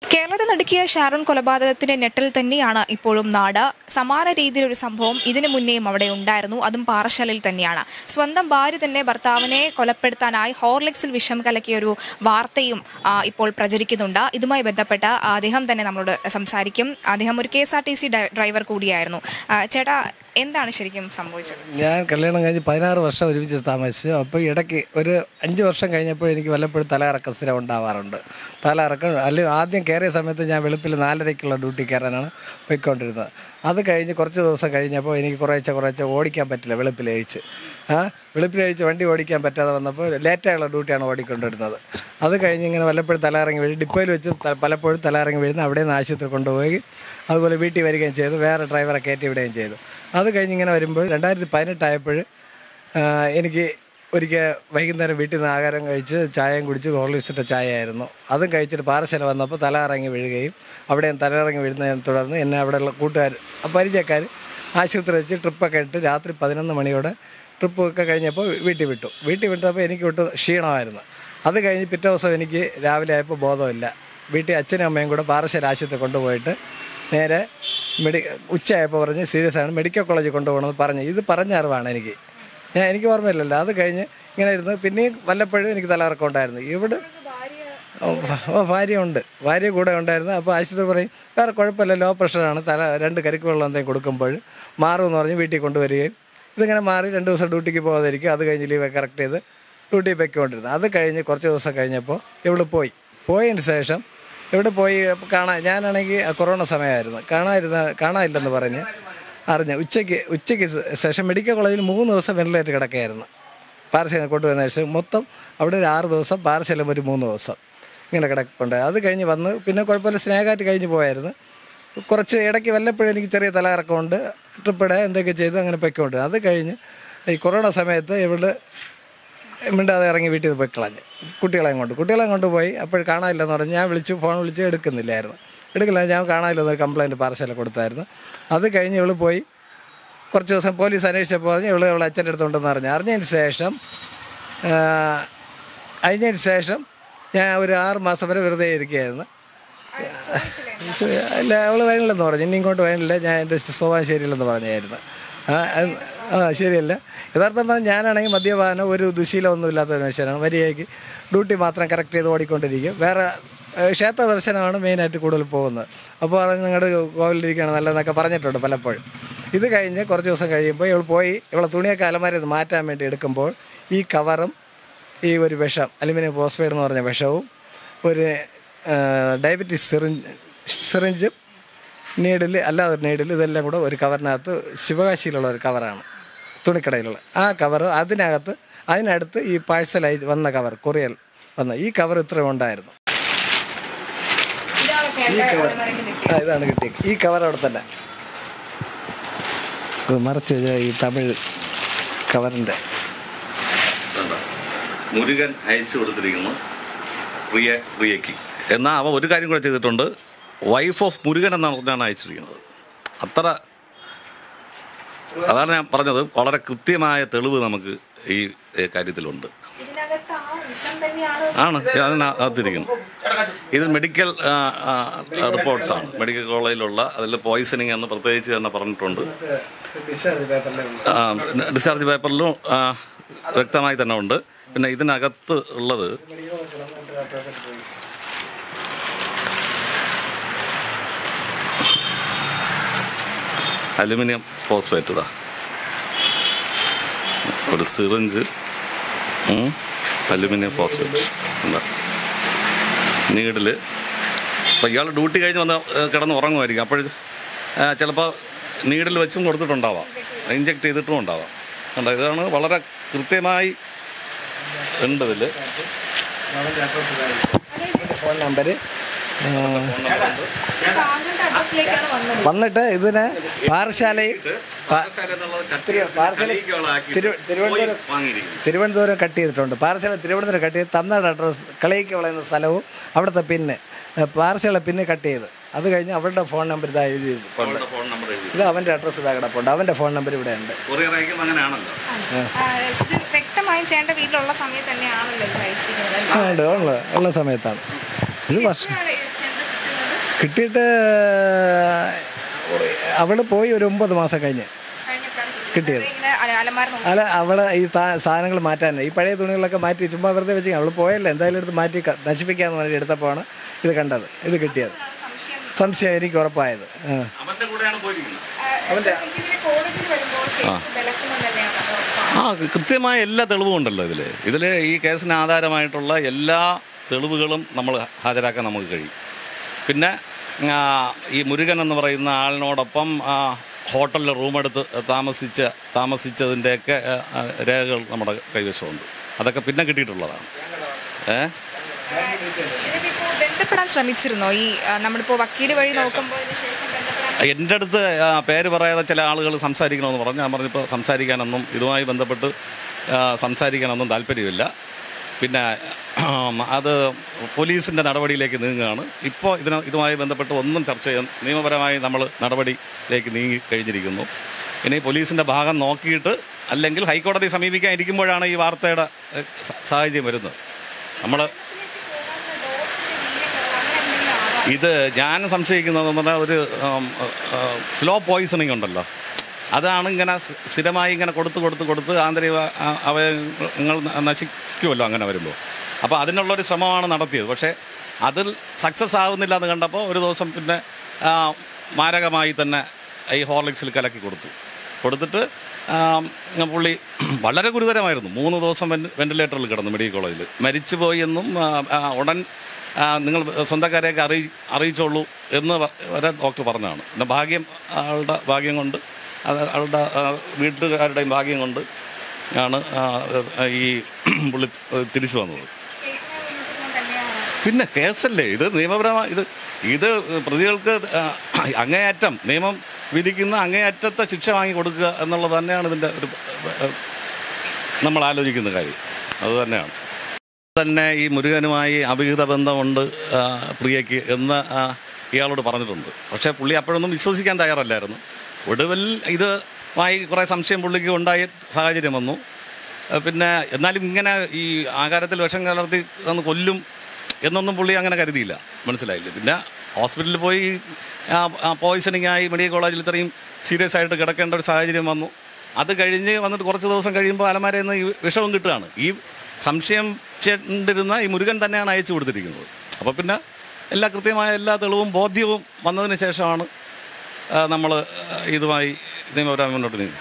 കേരളത്തെ നടുക്കിയ ഷാരോൺ കൊലപാതകത്തിന്റെ നെട്ടിൽ തന്നെയാണ് ഇപ്പോഴും നാട് സമാന രീതിയിലൊരു സംഭവം ഇതിനു മുന്നേയും അവിടെ ഉണ്ടായിരുന്നു അതും പാറശാലയിൽ തന്നെയാണ് സ്വന്തം ഭാര്യ തന്നെ ഭർത്താവിനെ കൊലപ്പെടുത്താനായി ഹോർലിക്സിൽ വിഷം കലക്കിയ ഒരു വാർത്തയും ആ, ഇപ്പോൾ പ്രചരിക്കുന്നുണ്ട് ഇതുമായി ബന്ധപ്പെട്ട് അദ്ദേഹം തന്നെ നമ്മളോട് സംസാരിക്കും അദ്ദേഹം ഒരു K S R T C driver കൂടിയായിരുന്നു ആ, ചേട്ടാ എന്താണ് ശരിക്കും സംഭവിച്ചത് ഞാൻ കല്യാണം കഴിഞ്ഞ് പതിനാറ് വർഷം ഒരുമിച്ച് താമസിച്ചു അപ്പോൾ ഇടയ്ക്ക് ഒരു അഞ്ച് വർഷം കഴിഞ്ഞപ്പോൾ എനിക്ക് വല്ലപ്പോഴും തലകറക്കം സ്ഥിരം ഉണ്ടാവാറുണ്ട് തലകറക്കം അല്ലെങ്കിൽ ആദ്യം കയറിയ സമയത്ത് ഞാൻ വെളുപ്പിൽ നാലരയ്ക്കുള്ള ഡ്യൂട്ടി കയറാനാണ് പോയിക്കൊണ്ടിരുന്നത് അത് കഴിഞ്ഞ് കുറച്ച് ദിവസം കഴിഞ്ഞപ്പോൾ എനിക്ക് കുറേശ്ശെ കുറേശ്ശെ ഓടിക്കാൻ പറ്റില്ല വെളുപ്പിൽ കഴിച്ച് ആ വെളുപ്പിൽ കഴിച്ച് വണ്ടി ഓടിക്കാൻ പറ്റാതെ വന്നപ്പോൾ ലേറ്റായുള്ള ഡ്യൂട്ടിയാണ് ഓടിക്കൊണ്ടിരുന്നത് അത് കഴിഞ്ഞ് ഇങ്ങനെ വല്ലപ്പോഴും തലകറങ്ങി വീഴും ഡിപ്പോയിൽ വെച്ച് ത- പലപ്പോഴും തലകറങ്ങി വീഴുന്ന അവിടെ നിന്ന് ആശുപത്രി കൊണ്ടുപോയി അതുപോലെ വീട്ടിൽ വരികയും ചെയ്തു വേറെ ഡ്രൈവറെ കയറ്റി വിടുകയും ചെയ്തു അത് കഴിഞ്ഞ് ഇങ്ങനെ വരുമ്പോൾ രണ്ടായിരത്തി പതിനെട്ടായപ്പോൾ എനിക്ക് ഒരിക്കൽ വൈകുന്നേരം വീട്ടിൽ നിന്ന് ആഹാരം കഴിച്ച് ചായയും കുടിച്ച് ഹോർലിക്സിട്ട ചായ ആയിരുന്നു അതും കഴിച്ചിട്ട് പാറശാല വന്നപ്പോൾ തല ഇറങ്ങി വീഴുകയും അവിടെ തല ഇറങ്ങി വീഴുന്നതിനെ തുടർന്ന് എന്നെ അവിടെയുള്ള കൂട്ടുകാർ പരിചയക്കാർ ആശുപത്രി വെച്ച് ട്രിപ്പൊക്കെ ഇട്ട് രാത്രി പതിനൊന്ന് മണിയോടെ ട്രിപ്പ് ഒക്കെ കഴിഞ്ഞപ്പോൾ വീട്ടിൽ വിട്ടു വീട്ടിൽ വിട്ടപ്പോൾ എനിക്ക് വിട്ടു ക്ഷീണമായിരുന്നു അത് കഴിഞ്ഞ് പിറ്റേ ദിവസം എനിക്ക് രാവിലെ ആയപ്പോൾ ബോധമില്ല വീട്ടിൽ അച്ഛനും അമ്മയും കൂടെ പാറശ്ശേരി ആശുപത്രി കൊണ്ടുപോയിട്ട് നേരെ മെഡി ഉച്ചയായപ്പോൾ പറഞ്ഞ് സീരിയസ് ആണ് മെഡിക്കൽ കോളേജിൽ കൊണ്ടുപോകണമെന്ന് പറഞ്ഞു ഇത് പറഞ്ഞ അറിവാണ് എനിക്ക് ഞാൻ എനിക്ക് ഓർമ്മയില്ലല്ലോ അത് കഴിഞ്ഞ് ഇങ്ങനെ ഇരുന്ന് പിന്നെയും വല്ലപ്പോഴും എനിക്ക് തലകറക്കം ഉണ്ടായിരുന്നു ഇവിടെ ഓ, ഓ ഭാര്യ ഉണ്ട് ഭാര്യ കൂടെ ഉണ്ടായിരുന്നു അപ്പോൾ ആശുപത്രി പറയും വേറെ കുഴപ്പമില്ല ലോ പ്രഷറാണ് തല രണ്ട് കരിക്ക് വെള്ളം എന്തെങ്കിലും കൊടുക്കുമ്പോൾ മാറുമെന്ന് പറഞ്ഞ് വീട്ടിൽ കൊണ്ടുവരികയും ഇതിങ്ങനെ മാറി രണ്ട് ദിവസം ഡ്യൂട്ടിക്ക് പോകാതിരിക്കും അത് കഴിഞ്ഞ് ലീവ് കറക്റ്റ് ചെയ്ത് ഡ്യൂട്ടി പൊയ്ക്കൊണ്ടിരുന്നു അത് കഴിഞ്ഞ് കുറച്ച് ദിവസം കഴിഞ്ഞപ്പോൾ ഇവിടെ പോയി പോയതിന് ശേഷം ഇവിടെ പോയി കാണാൻ ഞാനാണെങ്കിൽ കൊറോണ സമയമായിരുന്നു കാണാതിരുന്ന കാണാനില്ലെന്ന് പറഞ്ഞ് അറിഞ്ഞ് ഉച്ചയ്ക്ക് ഉച്ചയ്ക്ക് ശേഷം മെഡിക്കൽ കോളേജിൽ മൂന്ന് ദിവസം വെന്റിലേറ്റർ കിടക്കുകയായിരുന്നു പാർശ്വ കൊണ്ടുവന്ന ശേഷം മൊത്തം അവിടെ ഒരു ആറ് ദിവസം പാർശ്വലം ഒരു മൂന്ന് ദിവസം ഇങ്ങനെ കിടപ്പുണ്ട് അത് കഴിഞ്ഞ് വന്ന് പിന്നെ കുഴപ്പമില്ല സ്നേഹമായിട്ട് കഴിഞ്ഞ് പോയായിരുന്നു കുറച്ച് ഇടയ്ക്ക് വല്ലപ്പോഴും എനിക്ക് ചെറിയ തലകറക്കമുണ്ട് ട്രിപ്പിടെ എന്തൊക്കെ ചെയ്ത് അങ്ങനെ പൊയ്ക്കൊണ്ട് അത് കഴിഞ്ഞ് ഈ കൊറോണ സമയത്ത് ഇവിടെ മിണ്ടാതെ ഇറങ്ങി വീട്ടിൽ നിന്ന് പോയി കളഞ്ഞ് കുട്ടികളെ കൊണ്ട് കുട്ടികളെ കൊണ്ട് പോയി അപ്പോൾ കാണാനില്ലെന്ന് പറഞ്ഞ് ഞാൻ വിളിച്ചു ഫോൺ വിളിച്ച് എടുക്കുന്നില്ലായിരുന്നു എടുക്കില്ല ഞാൻ കാണാനില്ലെന്നൊരു കംപ്ലയിൻറ്റ് പാർസൽ കൊടുത്തായിരുന്നു അത് കഴിഞ്ഞ് ഇവള് പോയി കുറച്ച് ദിവസം പോലീസ് അന്വേഷിച്ചപ്പോൾ പറഞ്ഞ് ഇവള് ഇവളെ അച്ഛൻ്റെ അടുത്തുണ്ടെന്ന് പറഞ്ഞു അറിഞ്ഞതിന് ശേഷം ആ, കഴിഞ്ഞതിന് ശേഷം ഞാൻ ഒരു ആറ് മാസം വരെ വെറുതെ ഇരിക്കുകയായിരുന്നു ചോ- അല്ല അവൾ വരണില്ലെന്ന് പറഞ്ഞു ഇനി ഇങ്ങോട്ട് വരണില്ല ഞാൻ എൻ്റെ സ്വഭാവം ശരിയല്ലെന്ന് പറഞ്ഞായിരുന്നു ആ അത് ആ ശരിയല്ല യഥാർത്ഥം പറഞ്ഞാൽ ഞാനാണെങ്കിൽ മദ്യപാനം ഒരു ദുശീലമൊന്നും ഇല്ലാത്ത ഒരു മനുഷ്യനാണ് മര്യാദയ്ക്ക് ഡ്യൂട്ടി മാത്രം കറക്റ്റ് ചെയ്ത് ഓടിക്കൊണ്ടിരിക്കും വേറെ ഏഹ്, ക്ഷേത്ര ദർശനമാണ് മെയിനായിട്ട് കൂടുതൽ പോകുന്നത് അപ്പോൾ അത് നിങ്ങളുടെ കോവിലിരിക്കുകയാണ് നല്ലതെന്നൊക്കെ പറഞ്ഞിട്ടുണ്ട് പലപ്പോഴും ഇത് കഴിഞ്ഞ് കുറച്ച് ദിവസം കഴിയുമ്പോൾ ഇവൾ പോയി ഇവളെ തുണിയൊക്കെ അലമാരി മാറ്റാൻ വേണ്ടി എടുക്കുമ്പോൾ ഈ കവറും ഈ ഒരു വിഷം അലുമിനിയം ഫോസ്ഫൈഡ് എന്ന് പറഞ്ഞ വിഷവും ഒരു ഡയബറ്റീസ് സിറിഞ്ച് സിറിഞ്ചും നീഡിൽ അല്ലാതെ ഒരു നീഡിൽ ഇതെല്ലാം കൂടെ ഒരു കവറിനകത്ത് ശിവകാശിയിലുള്ള ഒരു കവറാണ് തുണിക്കടയിലുള്ള ആ കവർ അതിനകത്ത് അതിനടുത്ത് ഈ പാഴ്സലായി വന്ന കവർ കൊറിയൽ വന്ന ഈ കവർ ഇത്രയും ഉണ്ടായിരുന്നു ആ ഇതാണ് കിട്ടിയത് ഈ കവർ അവിടെ തന്നെ ഇത് മറച്ച് വെച്ച ഈ തമിഴ് കവറിൻ്റെ മുരുകൻ അയച്ചു കൊടുത്തിരിക്കുന്നു പ്രിയ പ്രിയയ്ക്ക് എന്നാൽ അവ ഒരു കാര്യം കൂടെ ചെയ്തിട്ടുണ്ട് വൈഫ് ഓഫ് മുരുകൻ എന്നാണ് പറഞ്ഞാണ് അയച്ചിരിക്കുന്നത് അത്ര അതാണ് ഞാൻ പറഞ്ഞത് വളരെ കൃത്യമായ തെളിവ് നമുക്ക് ഈ ഏ, കാര്യത്തിലുണ്ട് ആണ് അതിനകത്തിരിക്കുന്നു ഇത് മെഡിക്കൽ റിപ്പോർട്ട്സ് ആണ് മെഡിക്കൽ കോളേജിലുള്ള അതിൽ പോയിസണിങ് എന്ന് പ്രത്യേകിച്ച് തന്നെ പറഞ്ഞിട്ടുണ്ട് ഡിസ്ചാർജ് പേപ്പറിലുണ്ട് ആ, ഡിസ്ചാർജ് പേപ്പറിലും ആ, വ്യക്തമായി തന്നെ ഉണ്ട് പിന്നെ ഇതിനകത്ത് ഉള്ളത് അലുമിനിയം ഫോസ്ഫേറ്റ് ഇതാ ഒരു സിറിഞ്ച് ഉം, അലുമിനിയം ഫോസ്ഫേറ്റ് എന്താ നീഡിൽ അപ്പോൾ ഇയാൾ ഡ്യൂട്ടി കഴിഞ്ഞ് വന്ന് ഏഹ്, കിടന്ന് ഉറങ്ങുമായിരിക്കും അപ്പോൾ ചിലപ്പോൾ നീഡിൽ വെച്ചും കൊടുത്തിട്ടുണ്ടാവാം ഇഞ്ചെക്ട് ചെയ്തിട്ടും ഉണ്ടാവാം കണ്ടോ ഇതാണ് വളരെ കൃത്യമായി ഉണ്ട് ഇതിൽ ഫോൺ നമ്പർ വന്നിട്ട് ഇതിന് പാറശാലയിൽ പാ- പാറശാല തിരു- തിരുവനന്തപുരം തിരുവനന്തപുരം കട്ട് ചെയ്തിട്ടുണ്ട് പാറശാല തിരുവനന്തപുരം കട്ട് ചെയ്ത് തമിഴ്നാട് അഡ്രസ് കളയിക്കവള എന്ന സ്ഥലവും അവിടുത്തെ പിന്ന് പാറശാല പിന്നെ കട്ട് ചെയ്ത് അത് കഴിഞ്ഞ് അവളുടെ ഫോൺ നമ്പർ ഇതാ എഴുതിയിട്ടുണ്ട് ഫോൺ നമ്പർ എഴുതി ഇത് അവൻ്റെ അഡ്രസ്സ് ഇതാ കിടപ്പുണ്ട് അവൻ്റെ ഫോൺ നമ്പർ ഇവിടെ ഉണ്ട് കൊറിയർ അയക്കുമ്പോൾ അങ്ങനെയാണല്ലോ ഇത് വ്യക്തമായും ചേട്ടന്റെ വീട്ടിലുള്ള സമയത്ത് തന്നെയാണല്ലോ ഇത് അയച്ചിരിക്കുന്നത് ആ, ഉണ്ട് ഉള്ള ഉള്ള സമയത്താണ് ഇത് വർഷം എപ്പോഴാണ് ഇത് ചെന്ന് കിട്ടുന്നത്? കിട്ടിയിട്ട് അവൾ പോയി ഒരു ഒമ്പത് മാസം കഴിഞ്ഞ് കിട്ടിയത് ഇങ്ങനെ അല- അലമാര നോക്കി അല്ല അവള് ഈ സാ- സാധനങ്ങൾ മാറ്റാൻ ഈ പഴയ തുണികളൊക്കെ മാറ്റി ചുമ്മാ വെറുതെ വെച്ച് അവൾ പോയല്ലോ എന്തായാലും എടുത്ത് മാറ്റി ക- നശിപ്പിക്കാന്ന് പറഞ്ഞിട്ട് എടുത്തപ്പോഴാണ് ഇത് കണ്ടത് ഇത് കിട്ടിയത് സംശയം സംശയം എനിക്ക് ഉറപ്പായത് ആ. അവന്റെ കൂടെയാണ് പോയിരിക്കുന്നത് ഇങ്ങനെ കോടതിയിൽ വരുമ്പോൾ കേസ് വിലക്കുന്നത് തന്നെയാണ് അത് ഉറപ്പാണ്. ആ കൃത്യമായ എല്ലാ തെളിവും ഉണ്ടല്ലോ ഇതിൽ ഇതിൽ ഈ കേസിന് ആധാരമായിട്ടുള്ള എല്ലാ തെളിവുകളും നമ്മൾ ഹാജരാക്കാൻ നമുക്ക് കഴിയും പിന്നെ ആ, ഈ മുരുകൻ എന്ന് പറയുന്ന ആളിനോടൊപ്പം ആ, ഹോട്ടലിൽ റൂമെടുത്ത് താമസിച്ച താമസിച്ചതിൻ്റെയൊക്കെ ആ, ആ, രേഖകൾ നമ്മുടെ കൈവശമുണ്ട് അതൊക്കെ പിന്നെ കിട്ടിയിട്ടുള്ളതാണ് ഏ ഇതിലിപ്പോ ബന്ധപ്പെടാൻ ശ്രമിച്ചിരുന്നോ ഈ ആ, നമ്മളിപ്പോ വക്കീല് വഴി നോക്കുമ്പോൾ ഇതിന് ശേഷം ബന്ധപ്പെടാൻ എൻ്റെ അടുത്ത് ആ, പേര് പറയാതെ ചില ആളുകൾ സംസാരിക്കണമെന്ന് പറഞ്ഞു ഞാൻ പറഞ്ഞപ്പോൾ സംസാരിക്കാനൊന്നും ഇതുമായി ബന്ധപ്പെട്ട് ആ, സംസാരിക്കാനൊന്നും താല്പര്യമില്ല പിന്നെ ആം, അത് പോലീസിൻ്റെ നടപടിയിലേക്ക് നീങ്ങുകയാണ് ഇപ്പോൾ ഇതിന് ഇതുമായി ബന്ധപ്പെട്ട് ഒന്നും ചർച്ച ചെയ്യാൻ നിയമപരമായി നമ്മൾ നടപടിയിലേക്ക് നീങ്ങി കഴിഞ്ഞിരിക്കുന്നു ഇനി പോലീസിൻ്റെ ഭാഗം നോക്കിയിട്ട് അല്ലെങ്കിൽ ഹൈക്കോടതി സമീപിക്കാൻ ഇരിക്കുമ്പോഴാണ് ഈ വാർത്തയുടെ ഏ, സ- സാഹചര്യം വരുന്നത് നമ്മൾ ഇത് ഞാൻ സംശയിക്കുന്നത് എന്ന് പറഞ്ഞാൽ ഒരു സ്ലോ പോയിസണിങ് ഉണ്ടല്ലോ അതാണ് ഇങ്ങനെ സ് സ്ഥിരമായി ഇങ്ങനെ കൊടുത്ത് കൊടുത്ത് കൊടുത്ത് ആന്തരിക ആ- അവയവങ്ങൾ ന- നശിക്കുമല്ലോ അങ്ങനെ വരുമ്പോൾ അപ്പോൾ അതിനുള്ളൊരു ശ്രമമാണ് നടത്തിയത് പക്ഷേ അതിൽ സക്സസ് ആവുന്നില്ല എന്ന് കണ്ടപ്പോൾ ഒരു ദിവസം പിന്നെ ആ, മാരകമായി തന്നെ ഈ ഹോർലിക്സിൽ കലക്കി കൊടുത്തു കൊടുത്തിട്ട് ആ, പുള്ളി വളരെ ഗുരുതരമായിരുന്നു മൂന്ന് ദിവസം വെൻ വെന്റിലേറ്ററിൽ കിടന്നു മെഡിക്കൽ കോളേജിൽ മരിച്ചുപോയി എന്നും ആ, ആ, ഉടൻ ആ, നിങ്ങൾ സ്വന്തക്കാരെയൊക്കെ അറിയി അറിയിച്ചോളൂ എന്ന് വ- വരെ ഡോക്ടർ പറഞ്ഞതാണ് പിന്നെ ഭാഗ്യം ആളുടെ ഭാഗ്യം കൊണ്ട് അത് ആളുടെ ആ, വീട്ടുകാരുടെയും ഭാഗ്യം കൊണ്ട് ആണ് ആ, ഈ പുള്ളി തിരിച്ചു വന്നത് കേസിനെ മുന്നോട്ട് പോകാൻ തന്നെയാണ് പിന്നെ കേസല്ലേ ഇത് നിയമപരമായി ഇത് ഇത് പ്രതികൾക്ക് ആ, അങ്ങേയറ്റം നിയമം വിധിക്കുന്ന അങ്ങേയറ്റത്തെ ശിക്ഷ വാങ്ങി കൊടുക്കുക എന്നുള്ളത് തന്നെയാണ് ഇതിൻ്റെ ഒരു ആ, നമ്മൾ ആലോചിക്കുന്ന കാര്യം അത് തന്നെയാണ് തന്നെ ഈ മുരുകനുമായി അഭിഹിത ബന്ധമുണ്ട് ആ, പ്രിയയ്ക്ക് എന്ന് ആ, ഇയാളോട് പറഞ്ഞിട്ടുണ്ട് പക്ഷേ പുള്ളി അപ്പോഴൊന്നും വിശ്വസിക്കാൻ തയ്യാറല്ലായിരുന്നു ഒടുവിൽ ഇത് മായി കുറേ സംശയം പുള്ളിക്ക് ഉണ്ടായ സാഹചര്യം വന്നു ആ, പിന്നെ എന്നാലും ഇങ്ങനെ ഈ ആഹാരത്തിൽ വിഷം കലർത്തി ഒന്ന് കൊല്ലും എന്നൊന്നും പുള്ളി അങ്ങനെ കരുതിയില്ല മനസ്സിലായില്ല പിന്നെ ഹോസ്പിറ്റലിൽ പോയി പോയിസണിങ് ആയി മെഡിക്കൽ കോളേജിൽ ഇത്രയും സീരിയസ് ആയിട്ട് കിടക്കേണ്ട ഒരു സാഹചര്യം വന്നു അത് കഴിഞ്ഞ് വന്നിട്ട് കുറച്ച് ദിവസം കഴിയുമ്പോൾ അലമാരയിൽ നിന്ന് ഈ വിഷവും കിട്ടുകയാണ് ഈ സംശയം ചെണ്ടിരുന്ന ഈ മുരുകൻ തന്നെയാണ് അയച്ചു കൊടുത്തിരിക്കുന്നത് അപ്പോൾ പിന്നെ എല്ലാ കൃത്യമായ എല്ലാ തെളിവും ബോധ്യവും വന്നതിന് ശേഷമാണ് നമ്മൾ ഇതുമായി നിയമപരമായി മുന്നോട്ട് നീങ്ങി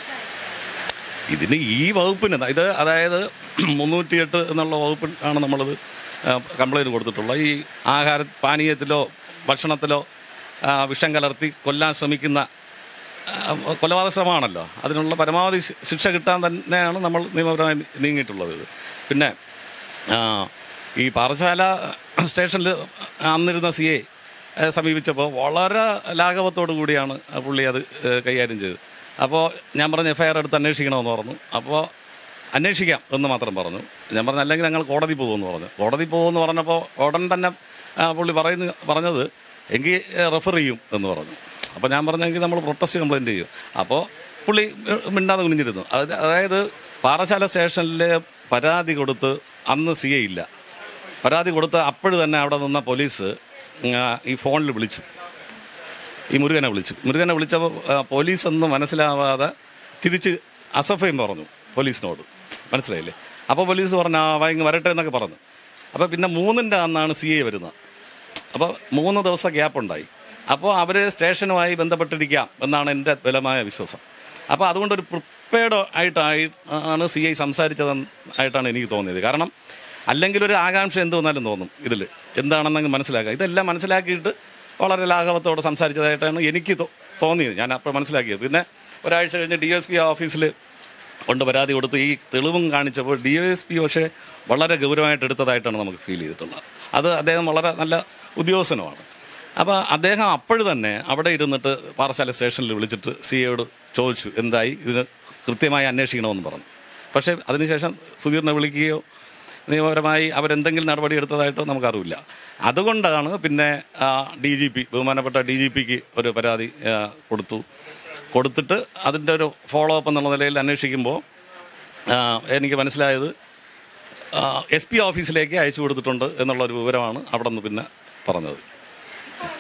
ഇതിന് ഈ വകുപ്പിന് ഇത് അതായത് മുന്നൂറ്റിയെട്ട് എന്നുള്ള വകുപ്പിൽ ആണ് നമ്മളത് കംപ്ലൈൻറ്റ് കൊടുത്തിട്ടുള്ളത് ഈ ആഹാര പാനീയത്തിലോ ഭക്ഷണത്തിലോ ആ, വിഷം കലർത്തി കൊല്ലാൻ ശ്രമിക്കുന്ന ആ, കൊലപാതക ശ്രമമാണല്ലോ അതിനുള്ള പരമാവധി ശി- ശിക്ഷ കിട്ടാൻ തന്നെയാണ് നമ്മൾ നിയമപരമായി നീങ്ങിയിട്ടുള്ളത് ഇത് പിന്നെ ആ, ഈ പാറശാല സ്റ്റേഷനിൽ അന്നിരുന്ന സി എ സമീപിച്ചപ്പോൾ വളരെ ലാഘവത്തോടു കൂടിയാണ് ആ പുള്ളി അത് ഏ, കൈകാര്യം ചെയ്തത് അപ്പോൾ ഞാൻ പറഞ്ഞ എഫ് ഐ ആർ എടുത്ത് അന്വേഷിക്കണമെന്ന് പറഞ്ഞു അപ്പോൾ അന്വേഷിക്കാം എന്ന് മാത്രം പറഞ്ഞു ഞാൻ പറഞ്ഞു അല്ലെങ്കിൽ ഞങ്ങൾ കോടതി പോകുമെന്ന് പറഞ്ഞു കോടതി പോകുമെന്ന് പറഞ്ഞപ്പോൾ ഉടൻ തന്നെ ആ, പുള്ളി പറയുന്ന പറഞ്ഞത് എങ്കിൽ റെഫർ ചെയ്യും എന്ന് പറഞ്ഞു അപ്പോൾ ഞാൻ പറഞ്ഞെങ്കിൽ നമ്മൾ പ്രൊട്ടസ്റ്റ് കംപ്ലയിൻറ്റ് ചെയ്യും അപ്പോൾ പുള്ളി ഏഹ്, മിണ്ടാതെ കുനിഞ്ഞിരുന്നു അത് അതായത് പാറശാല സ്റ്റേഷനിൽ പരാതി കൊടുത്ത് അന്ന് സി എ ഇല്ല പരാതി കൊടുത്ത് അപ്പോഴ് തന്നെ അവിടെ നിന്ന പോലീസ് ആ, ഈ ഫോണിൽ വിളിച്ചു ഈ മുരുകനെ വിളിച്ചു മുരുകനെ വിളിച്ചപ്പോൾ ആ, പോലീസ് ഒന്നും മനസ്സിലാവാതെ തിരിച്ച് അസഫയും പറഞ്ഞു പോലീസിനോട് മനസ്സിലായില്ലേ അപ്പോൾ പോലീസ് പറഞ്ഞു ആ വൈകി വരട്ടെ എന്നൊക്കെ പറഞ്ഞു അപ്പോൾ പിന്നെ മൂന്നിൻ്റെ അന്നാണ് സി ഐ വരുന്നത് അപ്പോൾ മൂന്ന് ദിവസം ഗ്യാപ്പ് ഉണ്ടായി അപ്പോൾ അവർ സ്റ്റേഷനുമായി ബന്ധപ്പെട്ടിരിക്കാം എന്നാണ് എൻ്റെ ബലമായ വിശ്വാസം അപ്പോൾ അതുകൊണ്ട് ഒരു പ്രിപ്പയർഡ് ആയിട്ടായി ആണ് സി ഐ സംസാരിച്ചതെന്ന് ആയിട്ടാണ് എനിക്ക് തോന്നിയത് കാരണം അല്ലെങ്കിൽ ഒരു ആകാംക്ഷ എന്ത് വന്നാലും തോന്നും ഇതിൽ എന്താണെന്നങ്ങ് മനസ്സിലാക്കുക ഇതെല്ലാം മനസ്സിലാക്കിയിട്ട് വളരെ ലാഘവത്തോടെ സംസാരിച്ചതായിട്ടാണ് എനിക്ക് തോ- തോന്നിയത് ഞാൻ അപ്പോൾ മനസ്സിലാക്കിയത് പിന്നെ ഒരാഴ്ച കഴിഞ്ഞ് ഡി എസ് പി ഓഫീസിൽ കൊണ്ട് പരാതി കൊടുത്ത് ഈ തെളിവും കാണിച്ചപ്പോൾ ഡി എസ് പി പക്ഷേ വളരെ ഗൗരവമായിട്ട് എടുത്തതായിട്ടാണ് നമുക്ക് ഫീൽ ചെയ്തിട്ടുള്ളത് അത് അദ്ദേഹം വളരെ നല്ല ഉദ്യോഗസ്ഥനുമാണ് അപ്പോൾ അദ്ദേഹം അപ്പോഴും തന്നെ അവിടെ ഇരുന്നിട്ട് പാറശാല സ്റ്റേഷനിൽ വിളിച്ചിട്ട് സി എയോട് ചോദിച്ചു എന്തായി ഇതിന് കൃത്യമായി അന്വേഷിക്കണമെന്ന് പറഞ്ഞു പക്ഷേ അതിനുശേഷം സുധീറിനെ വിളിക്കുകയോ നിയമപരമായി അവരെന്തെങ്കിലും നടപടി എടുത്തതായിട്ടോ നമുക്കറിയില്ല അതുകൊണ്ടാണ് പിന്നെ ഡി ജി പി ബഹുമാനപ്പെട്ട ഡി ജി പിക്ക് ഒരു പരാതി ആ, കൊടുത്തു കൊടുത്തിട്ട് അതിൻ്റെ ഒരു ഫോളോ അപ്പ് എന്നുള്ള നിലയിൽ അന്വേഷിക്കുമ്പോൾ ആ, എനിക്ക് മനസ്സിലായത് എസ് പി ഓഫീസിലേക്ക് അയച്ചു കൊടുത്തിട്ടുണ്ട് എന്നുള്ള ഒരു വിവരമാണ് അവിടെ നിന്ന് പിന്നെ പറഞ്ഞത് ഇപ്പോൾ ഇതിന്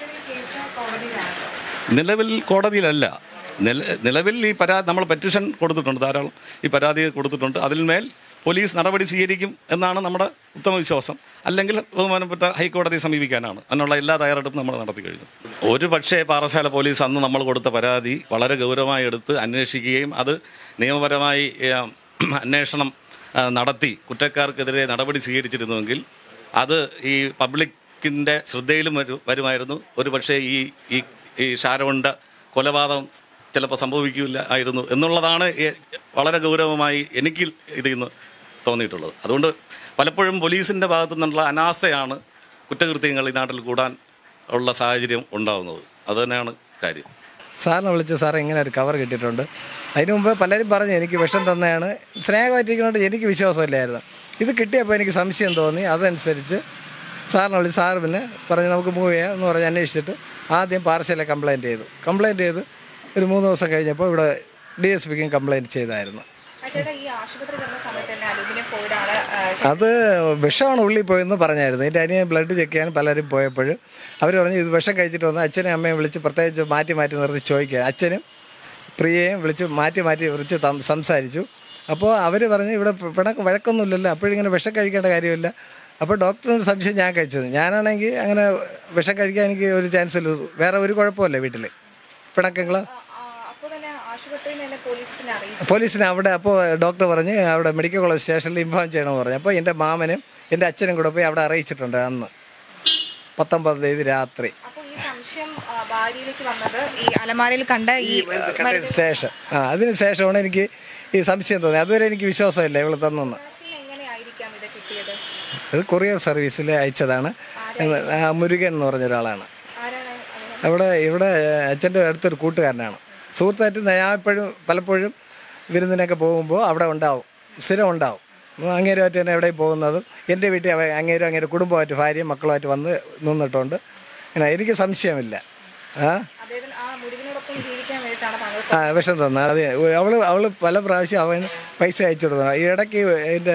നിലവിൽ കോടതിയിലല്ല നില നിലവിൽ ഈ പരാതി നമ്മൾ പെറ്റീഷൻ കൊടുത്തിട്ടുണ്ട് ധാരാളം ഈ പരാതി കൊടുത്തിട്ടുണ്ട് അതിന്മേൽ പോലീസ് നടപടി സ്വീകരിക്കും എന്നാണ് നമ്മുടെ ഉത്തമ വിശ്വാസം അല്ലെങ്കിൽ ബഹുമാനപ്പെട്ട ഹൈക്കോടതിയെ സമീപിക്കാനാണ് അതിനുള്ള എല്ലാ തയ്യാറെടുപ്പും നമ്മൾ നടത്തി കഴിഞ്ഞു ഒരു പക്ഷേ പാറശാല പോലീസ് അന്ന് നമ്മൾ കൊടുത്ത പരാതി വളരെ ഗൗരവമായി എടുത്ത് അന്വേഷിക്കുകയും അത് നിയമപരമായി ഏഹ്, അന്വേഷണം ആ, നടത്തി കുറ്റക്കാർക്കെതിരെ നടപടി സ്വീകരിച്ചിരുന്നുവെങ്കിൽ അത് ഈ പബ്ലിക്കിൻ്റെ ശ്രദ്ധയിലും വരും വരുമായിരുന്നു ഒരു പക്ഷേ ഈ ഈ ഈ ഷാരോണിൻ്റെ കൊലപാതകം ചിലപ്പോൾ സംഭവിക്കില്ല ആയിരുന്നു എന്നുള്ളതാണ് എ- വളരെ ഗൗരവമായി എനിക്ക് ഇതിൽ നിന്ന് തോന്നിയിട്ടുള്ളത് അതുകൊണ്ട് പലപ്പോഴും പോലീസിൻ്റെ ഭാഗത്തു നിന്നുള്ള അനാസ്ഥയാണ് കുറ്റകൃത്യങ്ങൾ ഈ നാട്ടിൽ കൂടാൻ ഉള്ള സാഹചര്യം ഉണ്ടാകുന്നത് അത് തന്നെയാണ് കാര്യം സാറിനെ വിളിച്ച് സാറേ ഇങ്ങനെ ഒരു കവർ കിട്ടിയിട്ടുണ്ട് അതിന് മുമ്പ് പലരും പറഞ്ഞു എനിക്ക് വിഷം തന്നെയാണ് സ്നേഹമായിട്ടിരിക്കുന്നതുകൊണ്ട് എനിക്ക് വിശ്വാസമില്ലായിരുന്നു ഇത് കിട്ടിയപ്പോൾ എനിക്ക് സംശയം തോന്നി അതനുസരിച്ച് സാറിനെ വിളിച്ച് സാറ് പിന്നെ പറഞ്ഞ് നമുക്ക് മൂവ് ചെയ്യാം എന്ന് പറഞ്ഞ് അന്വേഷിച്ചിട്ട് ആദ്യം പാർസലെ കംപ്ലയിൻറ്റ് ചെയ്തു കംപ്ലയിൻറ്റ് ചെയ്ത് ഒരു മൂന്ന് ദിവസം കഴിഞ്ഞപ്പോൾ ഇവിടെ ഡി എസ് പിക്കും കംപ്ലയിൻറ്റ് ചെയ്തായിരുന്നു ചേട്ടാ ഈ ആശുപത്രി വരുന്ന സമയത്ത് തന്നെ അലൂമിനിയം ഫോയിഡാണ് അത് വിഷമാണ് ഉള്ളിൽ പോയെന്ന് പറഞ്ഞായിരുന്നു എൻ്റെ അനിയൻ ബ്ലഡ് ചെക്ക് ചെയ്യാൻ പലരും പോയപ്പോൾ അവർ പറഞ്ഞു ഇത് വിഷം കഴിച്ചിട്ട് വന്ന് അച്ഛനെയും അമ്മയും വിളിച്ച് പ്രത്യേകിച്ച് മാറ്റി മാറ്റി നിർത്തി ചോദിക്കുക അച്ഛനും പ്രിയയും വിളിച്ച് മാറ്റി മാറ്റി വിളിച്ച് സം- സംസാരിച്ചു അപ്പോൾ അവർ പറഞ്ഞ് ഇവിടെ പി- പിണക്ക് വഴക്കൊന്നുമില്ലല്ലോ അപ്പോഴിങ്ങനെ വിഷം കഴിക്കേണ്ട കാര്യമില്ല അപ്പോൾ ഡോക്ടറിന് സംശയം ഞാൻ കഴിച്ചത് ഞാനാണെങ്കിൽ അങ്ങനെ വിഷം കഴിക്കാൻ എനിക്ക് ഒരു ചാൻസ് ഇല്ല വേറെ ഒരു കുഴപ്പമില്ല വീട്ടിൽ പിണക്കങ്ങൾ അപ്പോൾ തന്നെ ആശുപത്രിയിൽ നിന്ന് തന്നെ പോലീസിനെ അറിയിച്ചു പോലീസിന് അവിടെ അപ്പോൾ ഡോക്ടർ പറഞ്ഞ് അവിടെ മെഡിക്കൽ കോളേജ് സ്റ്റേഷനിൽ ഇൻഫോം ചെയ്യണമെന്ന് പറഞ്ഞു അപ്പോൾ എൻ്റെ മാമനും എൻ്റെ അച്ഛനും കൂടെ പോയി അവിടെ അറിയിച്ചിട്ടുണ്ട് അന്ന് പത്തൊമ്പതാം തീയതി രാത്രി അപ്പോൾ ഈ സംശയം ആ, ഭാര്യയിലേക്ക് വന്നത് ഈ അലമാരയിൽ കണ്ട ഈ ആ, കണ്ടതിന് ശേഷം ആ അതിന് ശേഷമാണ് എനിക്ക് ഈ സംശയം തോന്നി അതുവരെ എനിക്ക് വിശ്വാസമില്ല ഇവൾ തന്നെന്ന് മനുഷ്യന് എങ്ങനെയായിരിക്കാം ഇത് കിട്ടിയത് അത് കൊറിയർ സർവീസിൽ അയച്ചതാണ് ആ, മുരുകൻ എന്ന് പറഞ്ഞ ഒരാളാണ് ആരാണ് അങ്ങനെ? അവിടെ ഇവിടെ അച്ഛൻ്റെ അടുത്തൊരു കൂട്ടുകാരനാണ് സുഹൃത്തായിട്ട് ഞാൻ എപ്പോഴും പലപ്പോഴും വിരുന്നിനൊക്കെ പോകുമ്പോൾ അവിടെ ഉണ്ടാവും സ്ഥിരം ഉണ്ടാവും അങ്ങേരുമായിട്ട് തന്നെ എവിടെയും പോകുന്നതും എൻ്റെ വീട്ടിൽ അവ അങ്ങേരും അങ്ങേരും കുടുംബമായിട്ട് ഭാര്യയും മക്കളുമായിട്ട് വന്ന് നിന്നിട്ടുണ്ട് ഇങ്ങനെ എനിക്ക് സംശയമില്ല ആ അദ്ദേഹത്തിന് ആ മുരുകനോടൊപ്പം ജീവിക്കാൻ വേണ്ടിയിട്ടാണ് താങ്കൾ ആ വിഷം തന്ന അത് അവൾ അവൾ പല പ്രാവശ്യം അവൻ പൈസ അയച്ചു കൊടുക്കണം ഈ ഇടയ്ക്ക് എൻ്റെ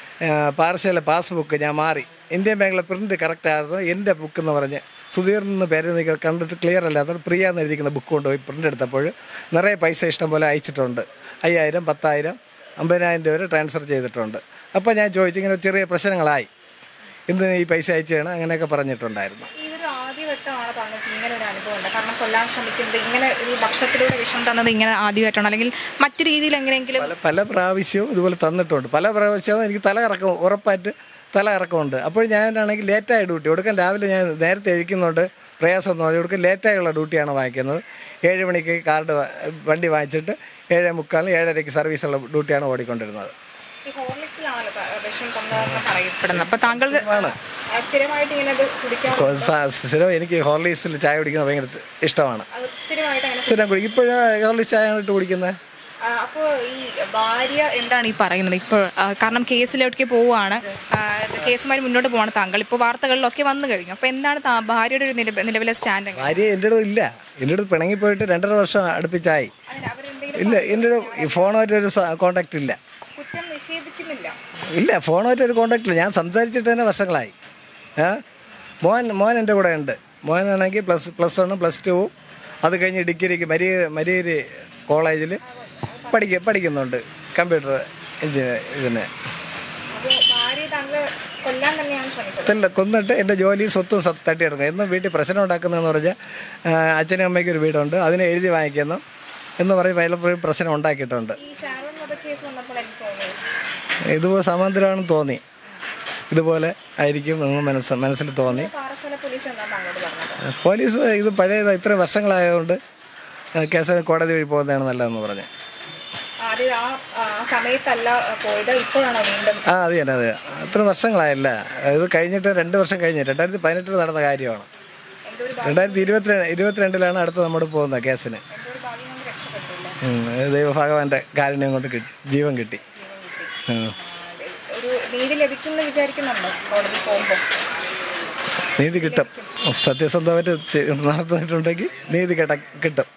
പാർസലെ പാസ്ബുക്ക് ഞാൻ മാറി ഇന്ത്യൻ ബാങ്കിലെ പ്രിൻറ്റ് കറക്റ്റ് ആയിരുന്നു എൻ്റെ ബുക്ക് എന്ന് പറഞ്ഞ് സുധീർ എന്ന് പേര് നീ കണ്ടിട്ട് ക്ലിയർ അല്ലാത്ത പ്രിയ എന്ന് എഴുതിക്കുന്ന ബുക്ക് കൊണ്ടുപോയി പ്രിൻ്റ് എടുത്തപ്പോൾ നിറയെ പൈസ ഇഷ്ടം പോലെ അയച്ചിട്ടുണ്ട് അയ്യായിരം പത്തായിരം അമ്പതിനായിരം രൂപ വരെ ട്രാൻസ്ഫർ ചെയ്തിട്ടുണ്ട് അപ്പോൾ ഞാൻ ചോദിച്ചു ഇങ്ങനെ ചെറിയ പ്രശ്നങ്ങളായി ഇന്ന് ഈ പൈസ അയച്ചാണ് അങ്ങനെയൊക്കെ പറഞ്ഞിട്ടുണ്ടായിരുന്നു ഇതൊരു ആദ്യഘട്ടമാണ് താങ്കൾക്ക് ഇങ്ങനെ ഒരു അനുഭവം ഉണ്ട് കാരണം കൊല്ലാൻ ശ്രമിക്കുന്നത് ഇങ്ങനെ ഒരു ഭക്ഷണത്തിലൂടെ വിഷം തന്നത് ഇങ്ങനെ ആദ്യമായിട്ടാണ് അല്ലെങ്കിൽ മറ്റു രീതിയിൽ എങ്ങനെയെങ്കിലും പല പല പ്രാവശ്യവും ഇതുപോലെ തന്നിട്ടുണ്ട് പല പ്രാവശ്യവും എനിക്ക് തല കറക്കം ഉറപ്പായിട്ട് തല കറക്കമുണ്ട് അപ്പോൾ ഞാനാണെങ്കിൽ ലേറ്റായ ഡ്യൂട്ടി കൊടുക്കാൻ രാവിലെ ഞാൻ നേരത്തെ എഴുതുന്നുണ്ട് പ്രയാസം ഒന്നും അത് കൊടുക്കാൻ ലേറ്റായുള്ള ഡ്യൂട്ടിയാണ് വാങ്ങിക്കുന്നത് ഏഴ് മണിക്ക് കാർഡ് വാ- വണ്ടി വാങ്ങിച്ചിട്ട് ഏഴ് മുക്കാലിന് ഏഴരയ്ക്ക് സർവീസുള്ള ഡ്യൂട്ടിയാണ് ഓടിക്കൊണ്ടിരുന്നത് ഈ ഹോർലിക്സിലാണല്ലോ ത- വിഷം കൊന്നതെന്ന് പറയപ്പെടുന്നത് അപ്പൊ താങ്കൾ ആ, സ്ഥിരമായിട്ട് ഇങ്ങനെ അത് കുടിക്കാൻ കൊ- സ- സ്ഥിരം എനിക്ക് ഹോർലീസിൽ ചായ കുടിക്കുന്നത് ഭയങ്കര ഇഷ്ടമാണ് അത് സ്ഥിരമായിട്ട് അങ്ങനെ സ്ഥിരം കുടിക്കും ഇപ്പോഴാണ് ഹോർലീസ് ചായ ഇട്ട് കുടിക്കുന്നത് ആ, അപ്പോ ഈ ഭാര്യ എന്താണ് ഈ പറയുന്നത് ഇപ്പോൾ ആ, കാരണം കേസിലേക്ക് പോവുകയാണ് ആ, കേസുമായി മുന്നോട്ട് പോവാണ് താങ്കൾ ഇപ്പോൾ വാർത്തകളിലൊക്കെ വന്നു കഴിഞ്ഞു അപ്പോൾ എന്താണ് താ- ഭാര്യയുടെ ഒരു നിലവിലെ നിലവിലെ സ്റ്റാൻഡ് എങ്ങനെ? ഭാര്യ എൻ്റെ അടുത്ത് ഇല്ല എൻ്റെ അടുത്ത് പിണങ്ങിപ്പോയിട്ട് രണ്ടര വർഷം അടുപ്പിച്ചായി അതിന് അവരെന്തെങ്കിലും ഇല്ല എൻ്റെ അടുത്ത് ഈ ഫോണുമായിട്ട് ഒരു കോണ്ടാക്റ്റ് ഇല്ല കുറ്റം നിഷേധിക്കുന്നില്ല ഇല്ല ഫോണുമായിട്ട് ഒരു കോണ്ടാക്ട് ഇല്ല ഞാൻ സംസാരിച്ചിട്ട് തന്നെ വർഷങ്ങളായി ഏ മോൻ മോൻ എൻ്റെ കൂടെ ഉണ്ട് മോനാണെങ്കിൽ പ്ലസ് പ്ലസ് വണ്ണും പ്ലസ് ടുവും അത് കഴിഞ്ഞ് ഡിഗ്രിക്ക് മരിയ മരിയരി കോളേജിൽ പഠിക്ക പഠിക്കുന്നുണ്ട് കമ്പ്യൂട്ടർ എഞ്ചിനീയർ ഇതിന് അപ്പോൾ ഭാര്യ താങ്കൾ കൊല്ലാൻ തന്നെയാണ് ശ്രമിച്ചത് തെല്ല കൊന്നിട്ട് എൻ്റെ ജോലിയും സ്വത്തും സ- തട്ടിയെടുക്കും എന്നും വീട്ടിൽ പ്രശ്നം ഉണ്ടാക്കുന്നതെന്ന് പറഞ്ഞാൽ ആ, അച്ഛനും അമ്മയ്ക്കും ഒരു വീടുണ്ട് അതിനെ എഴുതി വാങ്ങിക്കുന്നു എന്ന് പറയും പലപ്പോഴും പ്രശ്നം ഉണ്ടാക്കിയിട്ടുണ്ട് ഈ ഷാരോൺ വധക്കേസ് വന്നപ്പോൾ എനിക്ക് തോന്നിയത് ഇതുപോലെ സമാന്തരമാണെന്ന് തോന്നി ഇതുപോലെ ആയിരിക്കും എന്ന് മനസ്സ് മനസ്സിൽ തോന്നി പാറശാല പോലീസ് എന്നാണ് താങ്കളോട് പറഞ്ഞത് പോലീസ് ഇത് പഴയ ഇത്ര വർഷങ്ങളായതുകൊണ്ട് ആ, കേസ് കോടതി വഴി പോകുന്നതാണ് നല്ലതെന്ന് പറഞ്ഞു ആദ്യം ആ ആ സമയത്തല്ല പോയത് ഇപ്പോഴാണോ വീണ്ടും ആ അത് തന്നെ അതെ അത്ര വർഷങ്ങളായല്ല ഇത് കഴിഞ്ഞിട്ട് രണ്ട് വർഷം കഴിഞ്ഞ് രണ്ടായിരത്തി പതിനെട്ടിൽ നടന്ന കാര്യമാണ് എന്തോ ഒരു രണ്ടായിരത്തി ഇരുപത്തിരണ്ട് ഇരുപത്തിരണ്ടിലാണ് അടുത്ത് നമ്മൾ പോകുന്നത് കേസിന് എന്തോ ഒരു ഭാഗ്യം കൊണ്ട് രക്ഷപ്പെട്ടില്ല ഉം, ദൈവഭഗവാന്റെ കാരുണ്യം കൊണ്ട് കിട്ടി ജീവൻ കിട്ടി ഉം. ഒരു നീതി ലഭിക്കുമെന്ന് വിചാരിക്കുന്നുണ്ടോ കോടതി പോകുമ്പോൾ നീതി കിട്ടും സത്യസന്ധമായിട്ട് ചെ- നടന്നിട്ടുണ്ടെങ്കിൽ നീതി കിട്ട കിട്ടും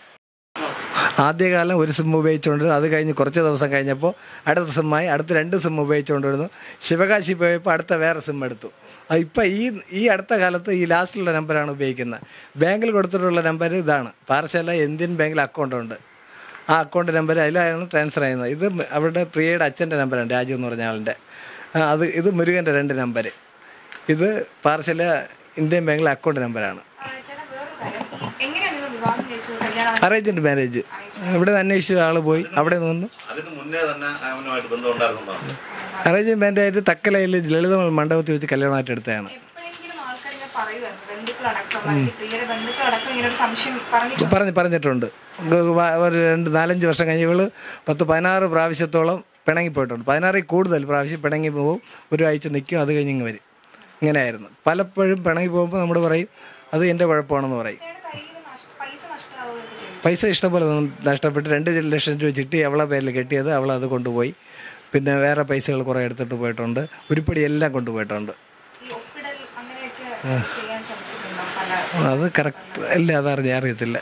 ആദ്യകാലം ഒരു സിം ഉപയോഗിച്ചുകൊണ്ടിരുന്നു അത് കഴിഞ്ഞ് കുറച്ച് ദിവസം കഴിഞ്ഞപ്പോൾ അടുത്ത സിമ്മായി അടുത്ത രണ്ട് സിം ഉപയോഗിച്ചുകൊണ്ടിരുന്നു ശിവകാശി പോയപ്പോൾ അടുത്ത വേറെ സിം എടുത്തു ഇപ്പം ഈ ഈ അടുത്ത കാലത്ത് ഈ ലാസ്റ്റിലുള്ള നമ്പറാണ് ഉപയോഗിക്കുന്നത് ബാങ്കിൽ കൊടുത്തിട്ടുള്ള നമ്പർ ഇതാണ് പാറശാല ഇന്ത്യൻ ബാങ്കിൽ അക്കൗണ്ട് ഉണ്ട് ആ അക്കൗണ്ട് നമ്പർ അതിലാണ് ട്രാൻസ്ഫർ ചെയ്യുന്നത് ഇത് അവരുടെ പ്രിയയുടെ അച്ഛൻ്റെ നമ്പറാണ് രാജു എന്ന് പറഞ്ഞ ആളിൻ്റെ ആ, അത് ഇത് മുരുകൻ്റെ രണ്ട് നമ്പർ ഇത് പാറശാല ഇന്ത്യൻ ബാങ്കിലെ അക്കൗണ്ട് നമ്പറാണ് എങ്ങനെയാണ് നിങ്ങൾ വിവാഹം കഴിച്ചത് കല്യാണം അറേഞ്ച്ഡ് മാരേജ് ഇവിടെ നിന്ന് അന്വേഷിച്ച ആൾ പോയി അവിടെ നിന്ന് അതിന് മുന്നേ തന്നെ അവനുമായിട്ട് ബന്ധം ഉണ്ടായിരുന്നതാണ് അറേഞ്ച് മാരേജ് തക്കലയിൽ ലളിതമൽ മണ്ഡപത്തിൽ വെച്ച് കല്യാണമായിട്ട് എടുത്തതാണ് എപ്പോഴെങ്കിലും ആൾക്കാർ ഇങ്ങനെ പറയുമായിരുന്നു ബന്ധുക്കളടക്കം അല്ലെങ്കിൽ പ്രിയയുടെ ബന്ധുക്കളടക്കം ഇങ്ങനെ ഒരു സംശയം പറഞ്ഞു പറഞ്ഞ് പറഞ്ഞിട്ടുണ്ട് ഗ- വ- ഒരു രണ്ട് നാലഞ്ച് വർഷം കഴിഞ്ഞ് ഇവള് പത്ത് പതിനാറ് പ്രാവശ്യത്തോളം പിണങ്ങിപ്പോയിട്ടുണ്ട് പതിനാറിൽ കൂടുതൽ പ്രാവശ്യം പിണങ്ങി പോകും ഒരാഴ്ച നിൽക്കും അത് കഴിഞ്ഞ് ഇങ്ങ് വരും ഇങ്ങനെയായിരുന്നു പലപ്പോഴും പിണങ്ങി പോകുമ്പോൾ നമ്മൾ പറയും അത് എൻ്റെ കുഴപ്പമാണെന്ന് പറയും പൈസ നഷ്ടമാവുകയൊക്കെ ചെയ്യും പൈസ ഇഷ്ടംപോലെ നഷ്ടപ്പെട്ട് രണ്ട് ലക്ഷം രൂപ ചിട്ടി അവളെ പേരിൽ കെട്ടിയത് അവൾ അത് കൊണ്ടുപോയി പിന്നെ വേറെ പൈസകൾ കുറേ എടുത്തിട്ട് പോയിട്ടുണ്ട് ഉരുപ്പടി എല്ലാം കൊണ്ടുപോയിട്ടുണ്ട് ഈ ഒപ്പിടൽ അങ്ങനെയൊക്കെ ചെയ്യാൻ ശ്രമിച്ചിട്ടുണ്ടോ പല അത് കറക്റ്റ് അല്ല അതറിഞ്ഞ അറിയത്തില്ല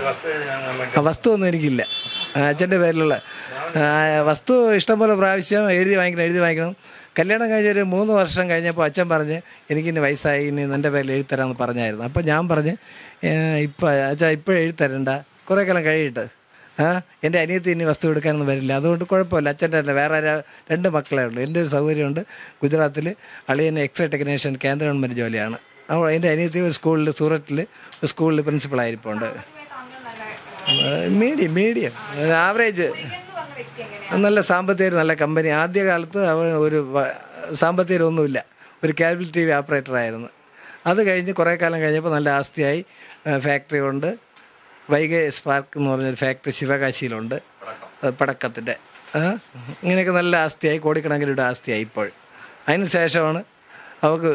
ആ വസ്തു ഒന്നും എനിക്കില്ല ആ, അച്ഛൻ്റെ പേരിലുള്ള ആ, വസ്തു ഇഷ്ടംപോലെ പ്രാവശ്യം എഴുതി വാങ്ങിക്കണം എഴുതി വാങ്ങിക്കണം കല്യാണം കഴിഞ്ഞൊരു മൂന്ന് വർഷം കഴിഞ്ഞപ്പോൾ അച്ഛൻ പറഞ്ഞ് എനിക്കിനി വയസ്സായി ഇനി നിൻ്റെ പേരിൽ എഴുതരാമെന്ന് പറഞ്ഞായിരുന്നു അപ്പോൾ ഞാൻ പറഞ്ഞ് ഇപ്പം അച്ഛാ ഇപ്പോൾ എഴുതരണ്ട കുറേ കാലം കഴിയിട്ട് ആ എൻ്റെ അനിയത്തി ഇനി വസ്തു എടുക്കാനൊന്നും വരില്ല അതുകൊണ്ട് കുഴപ്പമില്ല അച്ഛൻ്റെ അല്ല വേറെ ആരാ രണ്ട് മക്കളേ ഉള്ളൂ എൻ്റെ ഒരു സൗകര്യമുണ്ട് ഗുജറാത്തിൽ അളിയന് എക്സ്റേ ടെക്നീഷ്യൻ കേന്ദ്ര ഗവൺമെൻറ് ജോലിയാണ് അപ്പോൾ എൻ്റെ അനിയത്തി ഒരു സ്കൂളിൽ സൂറത്തിൽ ഒരു സ്കൂളിൽ പ്രിൻസിപ്പളായിരിപ്പുണ്ട് താങ്കൾ നല്ല മീഡിയം മീഡിയം ആവറേജ് എന്ന് പറഞ്ഞ വ്യക്തി എങ്ങനെയാണ് നല്ല സാമ്പത്തിക നല്ല കമ്പനി ആദ്യകാലത്ത് അവൻ ഒരു വ- സാമ്പത്തികമൊന്നുമില്ല ഒരു കാബിൾ ടി വി ഓപ്പറേറ്റർ ആയിരുന്നു അത് കഴിഞ്ഞ് കുറേ കാലം കഴിഞ്ഞപ്പോൾ നല്ല ആസ്തിയായി ഫാക്ടറി ഉണ്ട് വൈഗ സ്പാർക്ക് എന്ന് പറഞ്ഞൊരു ഫാക്ടറി ശിവകാശിയിലുണ്ട് അത് പടക്കത്തിൻ്റെ ആ, ഇങ്ങനെയൊക്കെ നല്ല ആസ്തിയായി കോടിക്കണക്കിന് ആസ്തിയായി ഇപ്പോൾ അതിന് ശേഷമാണ് അവൾക്ക്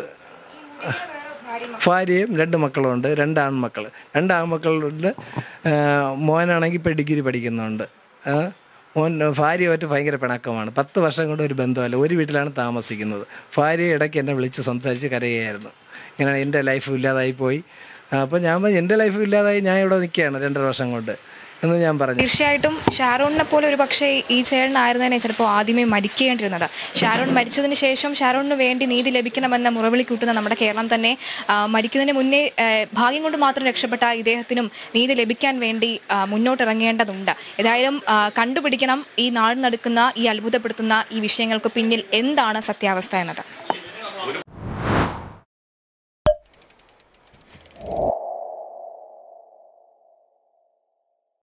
ഭാര്യയും രണ്ട് മക്കളുണ്ട് രണ്ട് ആൺമക്കൾ രണ്ട് ആൺമക്കളുണ്ട് ആ, മോനാണെങ്കിൽ ഇപ്പോൾ ഡിഗ്രി പഠിക്കുന്നുണ്ട് ആ, മോൻ ഭാര്യയുമായിട്ട് ഭയങ്കര പിണക്കമാണ് പത്ത് വർഷം കൊണ്ട് ഒരു ബന്ധമല്ല ഒരു വീട്ടിലാണ് താമസിക്കുന്നത് ഭാര്യ ഇടയ്ക്ക് എന്നെ വിളിച്ച് സംസാരിച്ച് കരയുകയായിരുന്നു ഇങ്ങനെ എൻ്റെ ലൈഫ് ഇല്ലാതായി പോയി അപ്പോൾ ഞാൻ പറഞ്ഞു എൻ്റെ ലൈഫ് ഇല്ലാതായി ഞാൻ ഇവിടെ നിൽക്കുകയാണ് രണ്ടര വർഷം കൊണ്ട് എന്ന് ഞാൻ പറഞ്ഞു തീർച്ചയായിട്ടും ഷാരോണിനെ പോലെ ഒരു പക്ഷേ ഈ ചേട്ടനായിരുന്നതിനെ ചിലപ്പോൾ ആദ്യമേ മരിക്കേണ്ടിരുന്നത് ഷാരോൺ മരിച്ചതിന് ശേഷം ഷാരോണിന് വേണ്ടി നീതി ലഭിക്കണമെന്ന മുറവിളി കൂട്ടുന്ന നമ്മുടെ കേരളം തന്നെ ആ, മരിക്കുന്നതിന് മുന്നേ ആ, ഭാഗ്യം കൊണ്ട് മാത്രം രക്ഷപ്പെട്ട ഇദ്ദേഹത്തിനും നീതി ലഭിക്കാൻ വേണ്ടി ആ, മുന്നോട്ടിറങ്ങേണ്ടതുണ്ട് ഏതായാലും ആ, കണ്ടുപിടിക്കണം ഈ നാട് നടക്കുന്ന ഈ അത്ഭുതപ്പെടുത്തുന്ന ഈ വിഷയങ്ങൾക്ക് പിന്നിൽ എന്താണ് സത്യാവസ്ഥ എന്നത്